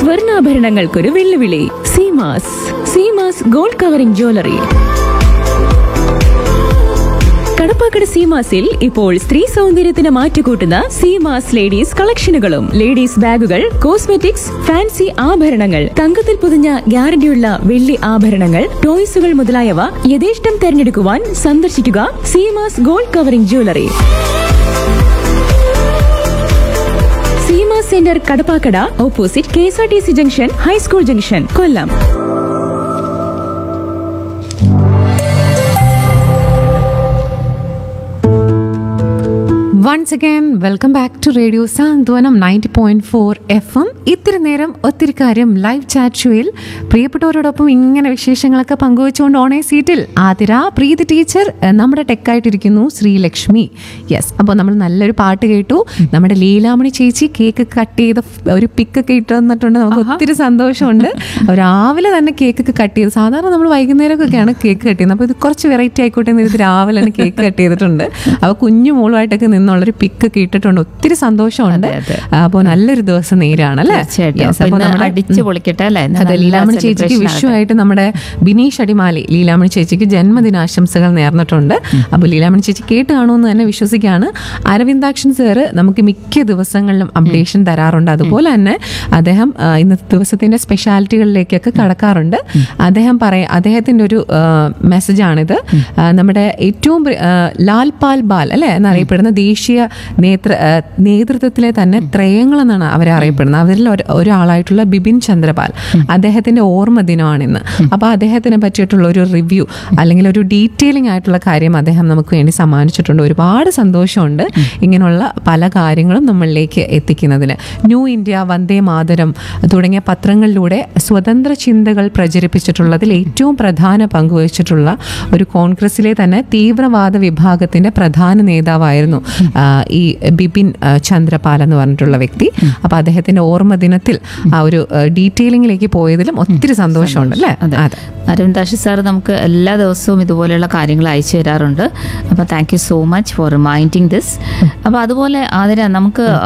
സ്വർണ്ണാഭരണങ്ങൾക്കൊരു വെല്ലുവിളി Seemas Seemas gold covering jewellery Kadappakada സീമാസിൽ ഇപ്പോൾ സ്ത്രീ സൗന്ദര്യത്തിന് മാറ്റുകൂട്ടുന്ന സീമാസ് ലേഡീസ് കളക്ഷനുകളും ലേഡീസ് ബാഗുകൾ കോസ്മെറ്റിക്സ് ഫാൻസി ആഭരണങ്ങൾ തങ്കത്തിൽ പൊതിഞ്ഞ ഗ്യാരണ്ടിയുള്ള വെള്ളി ആഭരണങ്ങൾ ടോയ്സുകൾ മുതലായവ യഥേഷ്ടം തെരഞ്ഞെടുക്കുവാൻ സന്ദർശിക്കുക Seemas gold covering jewellery Seema centre Kadappakada opposite K S R T C junction high school junction Kollam once again welcome back to radio Santhwanam ninety point four F M ഇത്തിരി നേരം ഒത്തിരി കാര്യം ലൈവ് ചാറ്റ് ഷോയിൽ പ്രിയപ്പെട്ടവരോടൊപ്പം ഇങ്ങനെ വിശേഷങ്ങളൊക്കെ പങ്കുവെച്ചുകൊണ്ട് ഓണേ സീറ്റിൽ ആതിര പ്രീതി ടീച്ചർ ഏഹ്, നമ്മുടെ ടെക്കായിട്ടിരിക്കുന്നു ശ്രീലക്ഷ്മി യെസ് അപ്പോൾ നമ്മൾ നല്ലൊരു പാട്ട് കേട്ടു നമ്മുടെ ലീലാമണി ചേച്ചി കേക്ക് കട്ട് ചെയ്ത ഫ്- ഒരു പിക്കൊക്കെ ഇട്ട് തന്നിട്ടുണ്ട് നമുക്ക് ഒത്തിരി സന്തോഷമുണ്ട് രാവിലെ തന്നെ കേക്കൊക്കെ കട്ട് ചെയ്ത് സാധാരണ നമ്മൾ വൈകുന്നേരമൊക്കെയാണ് കേക്ക് കട്ട് ചെയ്യുന്നത് അപ്പോൾ ഇത് കുറച്ച് വെറൈറ്റി ആയിക്കോട്ടെ എന്ന് ഇത് രാവിലെ തന്നെ കേക്ക് കട്ട് ചെയ്തിട്ടുണ്ട് അപ്പോൾ കുഞ്ഞു മോളുമായിട്ടൊക്കെ നിന്നുള്ളൊരു പിക്കൊക്കെ ഇട്ടിട്ടുണ്ട് ഒത്തിരി സന്തോഷമുണ്ട് അതെ, അതെ. അപ്പോൾ നല്ലൊരു ദിവസം നേരാണ് അല്ലേ തീർച്ചയായിട്ടും Yes, അപ്പൊ അപ്പോൾ ഇന്ന് നമ്മുടെ അടിച്ചു പൊളിക്കട്ടെ അല്ലേ ഇന്ന് അതെ നല്ല ലീലാമണി ചേച്ചിക്ക് celebration വിഷു ആകട്ടെ. ആയിട്ട് നമ്മുടെ ബിനീഷ് അടിമാലി ലീലാമണി ചേച്ചിക്ക് ജന്മദിനാശംസകൾ നേർന്നിട്ടുണ്ട് അപ്പോൾ ലീലാമണി ചേച്ചി കേട്ട് കാണുമെന്ന് തന്നെ വിശ്വസിക്കുകയാണ് അരവിന്ദാക്ഷൻ സാറ് നമുക്ക് മിക്ക ദിവസങ്ങളിലും അപ്ഡേഷൻ തരാറുണ്ട് അതുപോലെ തന്നെ അദ്ദേഹം ആ, ഇന്നത്തെ ദിവസത്തിന്റെ സ്പെഷ്യാലിറ്റികളിലേക്കൊക്കെ കടക്കാറുണ്ട് അദ്ദേഹം പറയ അദ്ദേഹത്തിന്റെ ഒരു മെസ്സേജാണിത് നമ്മുടെ ഏറ്റവും പ്രി- ആ, ലാൽ പാൽ ബാൽ അല്ലെ എന്നറിയപ്പെടുന്ന ദേശീയ നേതൃ ആ, നേതൃത്വത്തിലെ തന്നെ ത്രയങ്ങൾ എന്നാണ് അവരെ അറിയപ്പെടുന്നത് അവരിൽ ഒരു- ഒരാളായിട്ടുള്ള ബിപിൻ ചന്ദ്രപാൽ അദ്ദേഹത്തിന്റെ ഓർമ്മ ദിനമാണിന്ന് അപ്പോൾ അദ്ദേഹത്തിനെ പറ്റിയിട്ടുള്ള ഒരു റിവ്യൂ അല്ലെങ്കിൽ ഒരു ഡീറ്റെയിലിംഗ് ആയിട്ടുള്ള കാര്യം അദ്ദേഹം നമുക്ക് വേണ്ടി സമ്മാനിച്ചിട്ടുണ്ട് ഒരുപാട് സന്തോഷമുണ്ട് ഇങ്ങനെയുള്ള പല കാര്യങ്ങളും നമ്മളിലേക്ക് എത്തിക്കുന്നതിന് ന്യൂ ഇന്ത്യ വന്ദേ മാതരം തുടങ്ങിയ പത്രങ്ങളിലൂടെ സ്വതന്ത്ര ചിന്തകൾ പ്രചരിപ്പിച്ചിട്ടുള്ളതിൽ ഏറ്റവും പ്രധാന പങ്കുവഹിച്ചിട്ടുള്ള ഒരു കോൺഗ്രസിലെ തന്നെ തീവ്രവാദ വിഭാഗത്തിന്റെ പ്രധാന നേതാവായിരുന്നു ആ, ഈ ബിപിൻ ആ, ചന്ദ്രപാൽ എന്ന് പറഞ്ഞിട്ടുള്ള വ്യക്തി അപ്പോൾ അദ്ദേഹത്തിന്റെ ഓർമ്മ ദിനത്തിൽ ആ ഒരു ഡീറ്റെയിലിംഗിലേക്ക് പോയതിലും ഒത്തിരി സന്തോഷമുണ്ട് അല്ലേ അതെ അതെ അരവിന്ദാഷി സാർ നമുക്ക് എല്ലാ ദിവസവും ഇതുപോലെയുള്ള കാര്യങ്ങൾ അയച്ചു തരാറുണ്ട് അപ്പോൾ thank you so much for reminding this അപ്പോൾ അതുപോലെ ആതിര നമുക്ക്